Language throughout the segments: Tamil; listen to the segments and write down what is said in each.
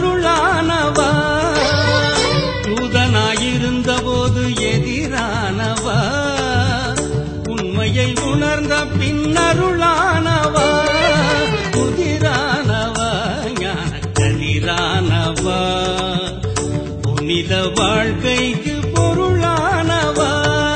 அருளானவா தூதனாயிருந்தபோது எதிரானவா உண்மையை உணர்ந்த பின்னருளானவா புதிரானவா ஞான கதிரானவா புனித வாழ்க்கைக்கு பொருளானவா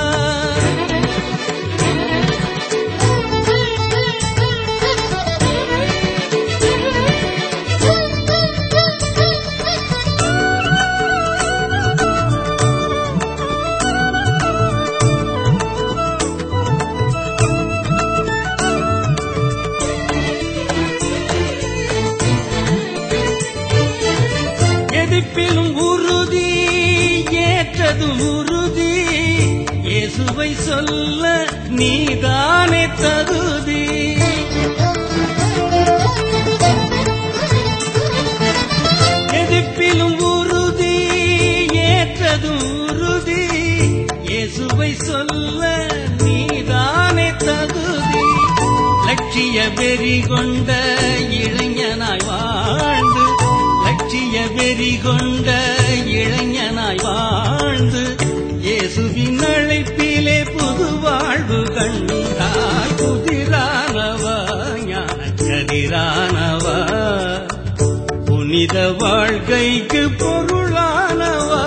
எதிர்ப்பிலும் உறுதி ஏற்றதும் உறுதி இயேசுவை சொல்ல நீதானே தகுதி எதிர்ப்பிலும் உறுதி ஏற்றதும் உறுதி இயேசுவை சொல்ல நீதானே தகுதி லட்சிய வெறி கொண்ட இளைஞனாய் வாழ்ந்து லட்சிய வெறி கொண்ட இளைஞனாய் வாழ்ந்து இயேசுவின் அழைப்பிலே புது வாழ்வு கண்டாய் புதிரானவா ஞான கதிரானவா புனித வாழ்க்கைக்கு பொருளானவா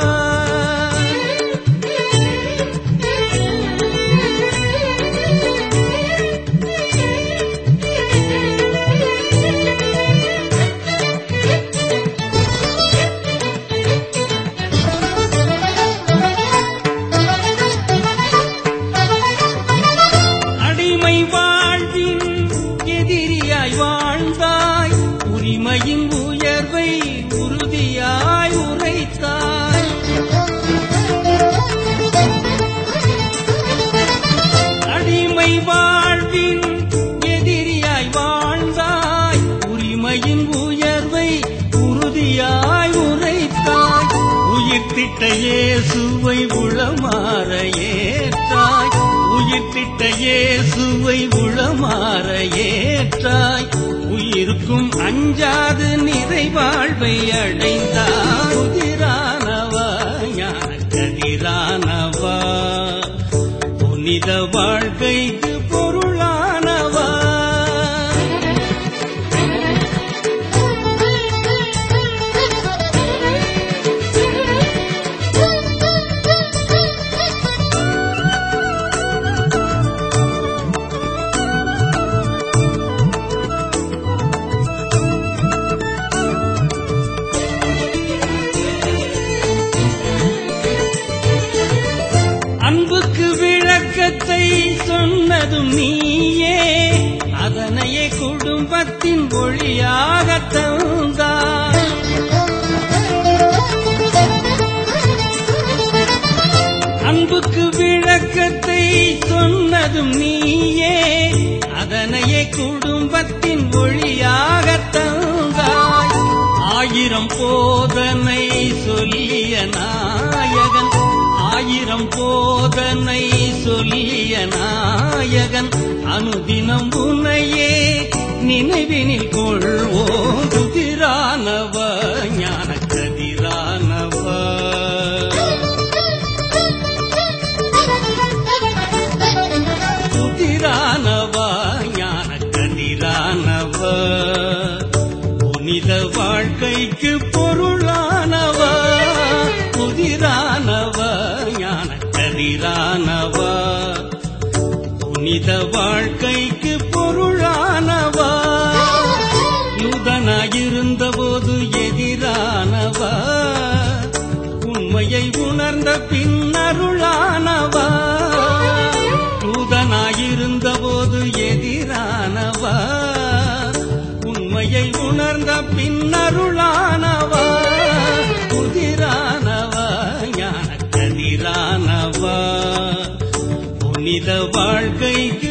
அடிமை வாழ்வின் எதிரியாய் வாழ்ந்தாய் உரிமையின் உயர்வை உறுதியாய் உரைத்தாய் அடிமை வாழ்வின் எதிரியாய் வாழ்ந்தாய் உரிமையின் உயர்வை உறுதியாய் உரைத்தாய் உயிர்த்திட்ட இயேசுவை உளமாற ஏற்றாய் உயிர்த்திட்ட இயேசுவை உளமாற ஏற்றாய் உயிருக்கும் அஞ்சாது நிறைவாழ்வை அடைந்தாய் புதிரானவா ஞான கதிரானவா புனித வாழ்க்கைக்கு பொருளானவா அன்புக்கு விளக்கத்தை சொன்னதும் நீயே அதனையே குடும்பத்தின் ஒளியாக தந்தாய் அன்புக்கு விளக்கத்தை சொன்னதும் நீயே அதனையே குடும்பத்தின் ஒளியாக தந்தாய் ஆயிரம் போதனை சொல்லிய நாயகன் ஆயிரம் போதனை சொல்லிய நாயகன் அனுதினம் உன்னையே நினைவினில் கொள்வோம் துதிரானவ ஞான கதிரானவ புதிரானவா ஞான கதிரானவா புனித வாழ்க்கைக்கு பொருளானவா புதிரானவா ஞான கதிரானவா புனித வாழ்க்கைக்கு பொருளானவா யூதனாயிருந்தபோது எதிரானவா உண்மையை உணர்ந்த பின்னருளானவா தூதனாயிருந்தபோது எதிரானவா உண்மையை உணர்ந்த பின்னருளானவா புதிரானவா ஞான கதிரானவா புனித வாழ்க்கைக்கு